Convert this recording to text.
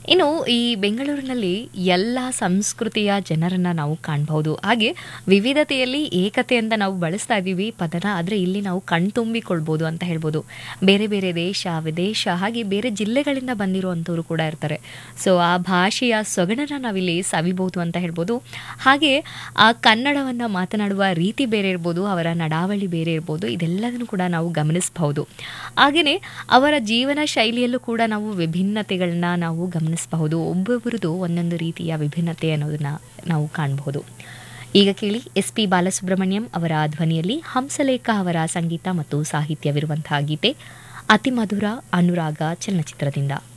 ಇನ್ನು ಈ ಬೆಂಗಳೂರಿನಲ್ಲಿ ಎಲ್ಲ ಸಂಸ್ಕೃತಿಯ ಜನರನ್ನ ನಾವು ಕಾಣಬಹುದು ಹಾಗೆ ವಿವಿಧತೆಯಲ್ಲಿ ಏಕತೆ ಅಂತ ನಾವು ಬಳಸ್ತಾ ಇದ್ದೀವಿ ಪದನ ಆದರೆ ಇಲ್ಲಿ ನಾವು ಕಣ್ತುಂಬಿಕೊಳ್ಬೋದು ಅಂತ ಹೇಳ್ಬೋದು ಬೇರೆ ಬೇರೆ ದೇಶ ವಿದೇಶ ಹಾಗೆ ಬೇರೆ ಜಿಲ್ಲೆಗಳಿಂದ ಬಂದಿರುವಂಥವ್ರು ಕೂಡ ಇರ್ತಾರೆ ಸೊ ಆ ಭಾಷೆಯ ಸೊಗಡನ್ನ ನಾವಿಲ್ಲಿ ಸವಿಬಹುದು ಅಂತ ಹೇಳ್ಬೋದು ಹಾಗೆ ಆ ಕನ್ನಡವನ್ನು ಮಾತನಾಡುವ ರೀತಿ ಬೇರೆ ಇರ್ಬೋದು ಅವರ ನಡಾವಳಿ ಬೇರೆ ಇರ್ಬೋದು ಇದೆಲ್ಲದನ್ನು ಕೂಡ ನಾವು ಗಮನಿಸಬಹುದು ಹಾಗೆಯೇ ಅವರ ಜೀವನ ಶೈಲಿಯಲ್ಲೂ ಕೂಡ ನಾವು ವಿಭಿನ್ನತೆಗಳನ್ನ ನಾವು ಗಮನಿಸಬಹುದು ಒಬ್ಬೊಬ್ಬರದು ಒಂದೊಂದು ರೀತಿಯ ವಿಭಿನ್ನತೆ ಅನ್ನೋದನ್ನ ನಾವು ಕಾಣಬಹುದು ಈಗ ಕೇಳಿ ಎಸ್ ಪಿ ಬಾಲಸುಬ್ರಹ್ಮಣ್ಯಂ ಅವರ ಧ್ವನಿಯಲ್ಲಿ ಹಂಸಲೇಖ ಅವರ ಸಂಗೀತ ಮತ್ತು ಸಾಹಿತ್ಯವಿರುವಂತಹ ಗೀತೆ ಅತಿಮಧುರ ಅನುರಾಗ ಚಲನಚಿತ್ರದಿಂದ